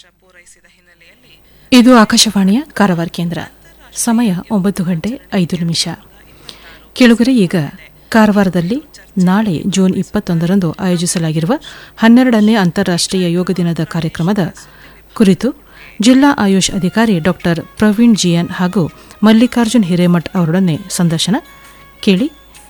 ಪೂರೈಸಿದ ಹಿನ್ನೆಲೆಯಲ್ಲಿ ಇದು ಆಕಾಶವಾಣಿಯ ಕಾರವಾರ ಕೇಂದ್ರ ಸಮಯ ಒಂಬತ್ತು ಗಂಟೆ ಐದು ನಿಮಿಷ ಕೆಳಗರೆ ಈಗ ಕಾರವಾರದಲ್ಲಿ ನಾಳೆ ಜೂನ್ ಇಪ್ಪತ್ತೊಂದರಂದು ಆಯೋಜಿಸಲಾಗಿರುವ ಹನ್ನೆರಡನೇ ಅಂತಾರಾಷ್ಟ್ರೀಯ ಯೋಗ ದಿನದ ಕಾರ್ಯಕ್ರಮದ ಕುರಿತು ಜಿಲ್ಲಾ ಆಯುಷ್ ಅಧಿಕಾರಿ ಡಾಕ್ಟರ್ ಪ್ರವೀಣ್ ಜಿಯನ್ ಹಾಗೂ ಮಲ್ಲಿಕಾರ್ಜುನ್ ಹಿರೇಮಠ್ ಅವರೊಡನೆ ಸಂದರ್ಶನ ಕೇಳಿ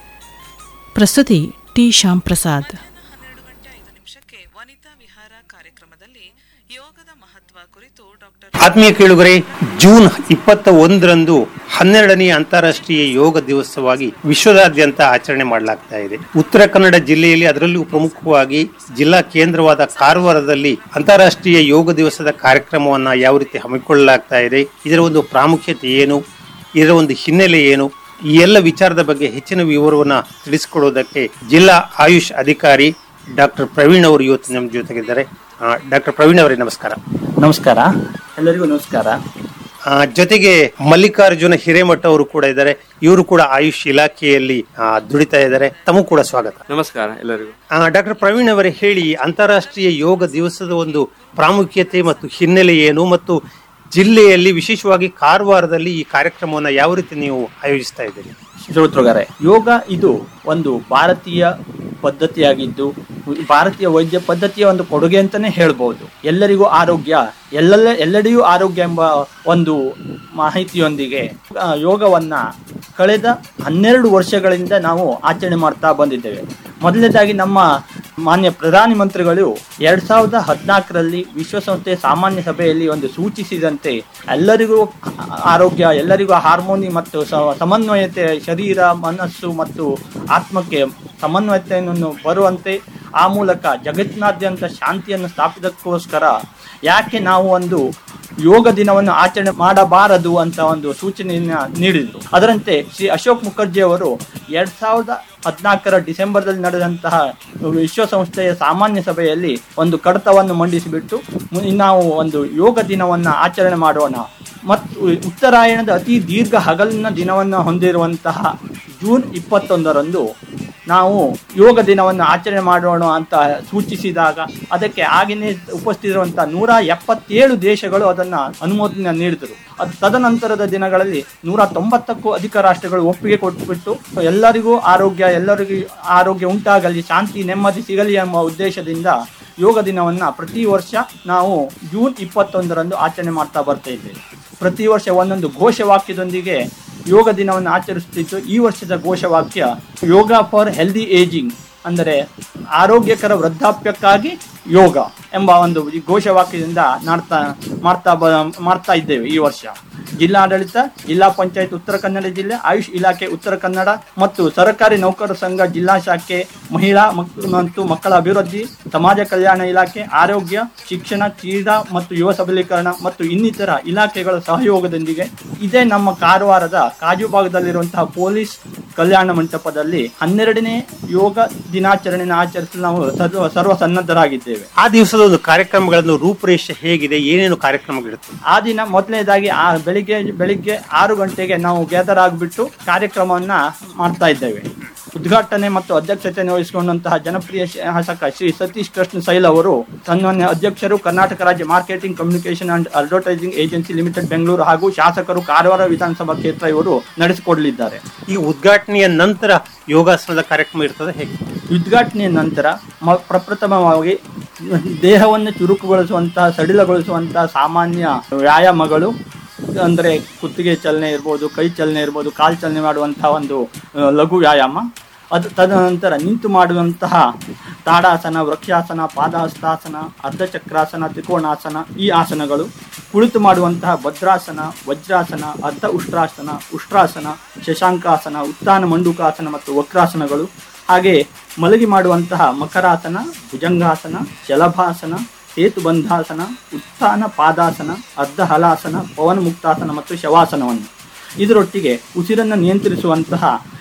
ಪ್ರಸ್ತುತಿ ಟಿ ಶ್ಯಾಮ್ ಪ್ರಸಾದ್ ಹನ್ನೆರಡು ಗಂಟೆ ಐದು ನಿಮಿಷಕ್ಕೆ ವನಿತಾ ವಿಹಾರ ಕಾರ್ಯಕ್ರಮದಲ್ಲಿ ಯೋಗದ ಮಹತ್ವ ಕುರಿತು ಡಾಕ್ಟರ್ ಆತ್ಮೀಯ ಕೇಳುಗರೆ ಜೂನ್ ಇಪ್ಪತ್ತ ಒಂದರಂದು ಹನ್ನೆರಡನೇ ಅಂತಾರಾಷ್ಟ್ರೀಯ ಯೋಗ ದಿವಸವಾಗಿ ವಿಶ್ವದಾದ್ಯಂತ ಆಚರಣೆ ಮಾಡಲಾಗ್ತಾ ಇದೆ ಉತ್ತರ ಕನ್ನಡ ಜಿಲ್ಲೆಯಲ್ಲಿ ಅದರಲ್ಲೂ ಪ್ರಮುಖವಾಗಿ ಜಿಲ್ಲಾ ಕೇಂದ್ರವಾದ ಕಾರವಾರದಲ್ಲಿ ಅಂತಾರಾಷ್ಟ್ರೀಯ ಯೋಗ ದಿವಸದ ಕಾರ್ಯಕ್ರಮವನ್ನ ಯಾವ ರೀತಿ ಹಮ್ಮಿಕೊಳ್ಳಲಾಗ್ತಾ ಇದೆ ಇದರ ಒಂದು ಪ್ರಾಮುಖ್ಯತೆ ಏನು ಇದರ ಒಂದು ಹಿನ್ನೆಲೆ ಏನು ಈ ಎಲ್ಲ ವಿಚಾರದ ಬಗ್ಗೆ ಹೆಚ್ಚಿನ ವಿವರವನ್ನ ತಿಳಿಸಿಕೊಡೋದಕ್ಕೆ ಜಿಲ್ಲಾ ಆಯುಷ್ ಅಧಿಕಾರಿ ಡಾಕ್ಟರ್ ಪ್ರವೀಣ್ ಅವರು ಇವತ್ತು ನಮ್ಮ ಜೊತೆಗಿದ್ದಾರೆ ಡಾಕ್ಟರ್ ಪ್ರವೀಣ್ ಅವರೇ ನಮಸ್ಕಾರ ನಮಸ್ಕಾರ ಎಲ್ಲರಿಗೂ ನಮಸ್ಕಾರ ಆ, ಜೊತೆಗೆ ಮಲ್ಲಿಕಾರ್ಜುನ ಹಿರೇಮಠ ಅವರು ಕೂಡ ಇದ್ದಾರೆ ಇವರು ಕೂಡ ಆಯುಷ್ ಇಲಾಖೆಯಲ್ಲಿ ಆ, ದುಡಿತಾ ಇದ್ದಾರೆ ತಮಗೂ ಕೂಡ ಸ್ವಾಗತ ನಮಸ್ಕಾರ ಎಲ್ಲರಿಗೂ ಡಾಕ್ಟರ್ ಪ್ರವೀಣ್ ಅವರೇ ಹೇಳಿ ಅಂತಾರಾಷ್ಟ್ರೀಯ ಯೋಗ ದಿವಸದ ಒಂದು ಪ್ರಾಮುಖ್ಯತೆ ಮತ್ತು ಹಿನ್ನೆಲೆ ಏನು ಮತ್ತು ಜಿಲ್ಲೆಯಲ್ಲಿ ವಿಶೇಷವಾಗಿ ಕಾರವಾರದಲ್ಲಿ ಈ ಕಾರ್ಯಕ್ರಮವನ್ನು ಯಾವ ರೀತಿ ನೀವು ಆಯೋಜಿಸ್ತಾ ಇದ್ದೀರಿ ಶ್ರೋತೃಗಾರೆ ಯೋಗ ಇದು ಒಂದು ಭಾರತೀಯ ಪದ್ಧತಿಯಾಗಿದ್ದು ಭಾರತೀಯ ವೈದ್ಯ ಪದ್ಧತಿಯ ಒಂದು ಕೊಡುಗೆ ಅಂತಾನೆ ಹೇಳ್ಬೋದು ಎಲ್ಲರಿಗೂ ಆರೋಗ್ಯ ಎಲ್ಲೆಲ್ಲ ಎಲ್ಲೆಡೆಯೂ ಆರೋಗ್ಯ ಎಂಬ ಒಂದು ಮಾಹಿತಿಯೊಂದಿಗೆ ಆ, ಯೋಗವನ್ನ ಕಳೆದ ಹನ್ನೆರಡು ವರ್ಷಗಳಿಂದ ನಾವು ಆಚರಣೆ ಮಾಡ್ತಾ ಬಂದಿದ್ದೇವೆ ಮೊದಲನೇದಾಗಿ ನಮ್ಮ ಮಾನ್ಯ ಪ್ರಧಾನಿ ಮಂತ್ರಿಗಳು ಎರಡ್ ಸಾವಿರದ ಹದಿನಾಲ್ಕರಲ್ಲಿ ವಿಶ್ವಸಂಸ್ಥೆ ಸಾಮಾನ್ಯ ಸಭೆಯಲ್ಲಿ ಒಂದು ಸೂಚಿಸಿದಂತೆ ಎಲ್ಲರಿಗೂ ಆ- ಆರೋಗ್ಯ ಎಲ್ಲರಿಗೂ ಹಾರ್ಮೋನಿ ಮತ್ತು ಸ- ಸಮನ್ವಯತೆ ಶರೀರ ಮನಸ್ಸು ಮತ್ತು ಆತ್ಮಕ್ಕೆ ಸಮನ್ವಯತೆಯನ್ನು ಬರುವಂತೆ ಆ ಮೂಲಕ ಜಗತ್ತಿನಾದ್ಯಂತ ಶಾಂತಿಯನ್ನು ಸ್ಥಾಪಿಸಕ್ಕೋಸ್ಕರ ಯಾಕೆ ನಾವು ಒಂದು ಯೋಗ ದಿನವನ್ನು ಆಚರಣೆ ಮಾಡಬಾರದು ಅಂತ ಒಂದು ಸೂಚನೆಯನ್ನ ನೀಡಿದ್ರು ಅದರಂತೆ ಶ್ರೀ ಅಶೋಕ್ ಮುಖರ್ಜಿ ಅವರು ಎರಡ್ ಸಾವಿರದ ಹದಿನಾಲ್ಕರ ಡಿಸೆಂಬರ್ದಲ್ಲಿ ನಡೆದಂತಹ ವಿಶ್ವಸಂಸ್ಥೆಯ ಸಾಮಾನ್ಯ ಸಭೆಯಲ್ಲಿ ಒಂದು ಕಡತವನ್ನು ಮಂಡಿಸಿಬಿಟ್ಟು ಮು- ನಾವು ಒಂದು ಯೋಗ ದಿನವನ್ನ ಆಚರಣೆ ಮಾಡೋಣ ಮತ್ತು ಉತ್ತರಾಯಣದ ಅತಿ ದೀರ್ಘ ಹಗಲಿನ ದಿನವನ್ನು ಹೊಂದಿರುವಂತಹ ಜೂನ್ ಇಪ್ಪತ್ತೊಂದರಂದು ನಾವು ಯೋಗ ದಿನವನ್ನು ಆಚರಣೆ ಮಾಡೋಣ ಅಂತ ಸೂಚಿಸಿದಾಗ ಅದಕ್ಕೆ ಆಗಿನೇ ಉಪಸ್ಥಿತಿರುವಂತಹ ನೂರ ಎಪ್ಪತ್ತೇಳು ದೇಶಗಳು ಅದನ್ನ ಅನುಮೋದನೆ ನೀಡಿದರು ಅದು ತದನಂತರದ ದಿನಗಳಲ್ಲಿ ನೂರ ತೊಂಬತ್ತಕ್ಕೂ ಅಧಿಕ ರಾಷ್ಟ್ರಗಳು ಒಪ್ಪಿಗೆ ಕೊಟ್ಟುಬಿಟ್ಟು ಎಲ್ಲರಿಗೂ ಆರೋಗ್ಯ ಎಲ್ಲರಿಗೂ ಆರೋಗ್ಯ ಉಂಟಾಗಲಿ ಶಾಂತಿ ನೆಮ್ಮದಿ ಸಿಗಲಿ ಎಂಬ ಉದ್ದೇಶದಿಂದ ಯೋಗ ದಿನವನ್ನ ಪ್ರತಿ ವರ್ಷ ನಾವು ಜೂನ್ ಇಪ್ಪತ್ತೊಂದರಂದು ಆಚರಣೆ ಮಾಡ್ತಾ ಬರ್ತಾ ಇದ್ದೇವೆ ಪ್ರತಿ ವರ್ಷ ಒಂದೊಂದು ಘೋಷವಾಕ್ಯದೊಂದಿಗೆ ಯೋಗ ದಿನವನ್ನು ಆಚರಿಸುತ್ತಿದ್ದು ಈ ವರ್ಷದ ಘೋಷವಾಕ್ಯ ಯೋಗ ಫಾರ್ ಹೆಲ್ದಿ ಏಜಿಂಗ್ ಅಂದರೆ ಆರೋಗ್ಯಕರ ವೃದ್ಧಾಪ್ಯಕ್ಕಾಗಿ ಯೋಗ ಎಂಬ ಒಂದು ಈ ಘೋಷವಾಕ್ಯದಿಂದ ಮಾಡ್ತಾ ಮಾಡ್ತಾ ಬ ಮಾಡ್ತಾ ಇದ್ದೇವೆ ಈ ವರ್ಷ ಜಿಲ್ಲಾಡಳಿತ ಜಿಲ್ಲಾ ಪಂಚಾಯತ್ ಉತ್ತರ ಕನ್ನಡ ಜಿಲ್ಲೆ ಆಯುಷ್ ಇಲಾಖೆ ಉತ್ತರ ಕನ್ನಡ ಮತ್ತು ಸರ್ಕಾರಿ ನೌಕರರ ಸಂಘ ಜಿಲ್ಲಾ ಶಾಖೆ ಮಹಿಳಾ ಮಕ್- ಮತ್ತು ಮಕ್ಕಳ ಅಭಿವೃದ್ಧಿ ಸಮಾಜ ಕಲ್ಯಾಣ ಇಲಾಖೆ ಆರೋಗ್ಯ ಶಿಕ್ಷಣ ಕ್ರೀಡಾ ಮತ್ತು ಯುವ ಸಬಲೀಕರಣ ಮತ್ತು ಇನ್ನಿತರ ಇಲಾಖೆಗಳ ಸಹಯೋಗದೊಂದಿಗೆ ಇದೇ ನಮ್ಮ ಕಾರವಾರದ ಕಾಜು ಭಾಗದಲ್ಲಿರುವಂತಹ ಪೊಲೀಸ್ ಕಲ್ಯಾಣ ಮಂಟಪದಲ್ಲಿ ಹನ್ನೆರಡನೇ ಯೋಗ ದಿನಾಚರಣೆಯನ್ನು ಆಚರಿಸಲು ನಾವು ಸರ್ವ ಸರ್ವ ಸನ್ನದ್ಧರಾಗಿದ್ದೇವೆ ಆ ದಿವಸದ ಒಂದು ಕಾರ್ಯಕ್ರಮಗಳನ್ನು ರೂಪುರೇಷೆ ಹೇಗಿದೆ ಏನೇನು ಕಾರ್ಯಕ್ರಮಗಳಿರುತ್ತೆ ಆ ದಿನ ಮೊದಲನೇದಾಗಿ ಆ ಬೆಳಿಗ್ಗೆ ಬೆಳಿಗ್ಗೆ ಆರು ಗಂಟೆಗೆ ನಾವು ಗ್ಯಾದರ್ ಆಗಿಬಿಟ್ಟು ಕಾರ್ಯಕ್ರಮವನ್ನ ಮಾಡ್ತಾ ಇದ್ದೇವೆ ಉದ್ಘಾಟನೆ ಮತ್ತು ಅಧ್ಯಕ್ಷತೆಯನ್ನು ವಹಿಸಿಕೊಂಡಂತಹ ಜನಪ್ರಿಯ ಶಾಸಕ ಶ್ರೀ ಸತೀಶ್ ಕೃಷ್ಣ ಸೈಲ್ ಅವರು ಸನ್ಮಾನ್ಯ ಅಧ್ಯಕ್ಷರು ಕರ್ನಾಟಕ ರಾಜ್ಯ marketing communication and advertising agency limited Bengaluru ಹಾಗೂ ಶಾಸಕರು ಕಾರವಾರ ವಿಧಾನಸಭಾ ಕ್ಷೇತ್ರ ಇವರು ನಡೆಸಿಕೊಡಲಿದ್ದಾರೆ ಈ ಉದ್ಘಾಟನೆಯ ನಂತರ ಯೋಗಾಸನದ ಕಾರ್ಯಕ್ರಮ ಇರ್ತದೆ ಹೇಗೆ ಉದ್ಘಾಟನೆಯ ನಂತರ ಮ- ಪ್ರಪ್ರಥಮವಾಗಿ ದೇಹವನ್ನು ಚುರುಕುಗೊಳಿಸುವಂತಹ ಸಡಿಲಗೊಳಿಸುವಂತಹ ಸಾಮಾನ್ಯ ವ್ಯಾಯಾಮಗಳು ಅಂದರೆ ಕುತ್ತಿಗೆ ಚಲನೆ ಇರ್ಬೋದು ಕೈ ಚಲನೆ ಇರ್ಬೋದು ಕಾಲು ಚಲನೆ ಮಾಡುವಂತಹ ಒಂದು ಆ, ಲಘು ವ್ಯಾಯಾಮ ಅದು ತದನಂತರ ನಿಂತು ಮಾಡುವಂತಹ ತಾಡಾಸನ ವೃಕ್ಷಾಸನ ಪಾದಹಸ್ತಾಸನ ಅರ್ಧಚಕ್ರಾಸನ ತ್ರಿಕೋಣಾಸನ ಈ ಆಸನಗಳು ಕುಳಿತು ಮಾಡುವಂತಹ ಭದ್ರಾಸನ ವಜ್ರಾಸನ ಅರ್ಧ ಉಷ್ಟ್ರಾಸನ ಉಷ್ಟ್ರಾಸನ ಶಶಾಂಕಾಸನ ಉತ್ಥಾನ ಮಂಡುಕಾಸನ ಮತ್ತು ವಕ್ರಾಸನಗಳು ಹಾಗೆ ಮಲಗಿ ಮಾಡುವಂತಹ ಮಕರಾಸನ ಭುಜಂಗಾಸನ ಶಲಭಾಸನ ಸೇತುಬಂಧಾಸನ ಉತ್ಥಾನ ಪಾದಾಸನ ಅರ್ಧ ಹಲಾಸನ ಪವನ ಮುಕ್ತಾಸನ ಮತ್ತು ಶವಾಸನವನ್ನು ಇದರೊಟ್ಟಿಗೆ ಉಸಿರನ್ನು ನಿಯಂತ್ರಿಸುವಂತಹ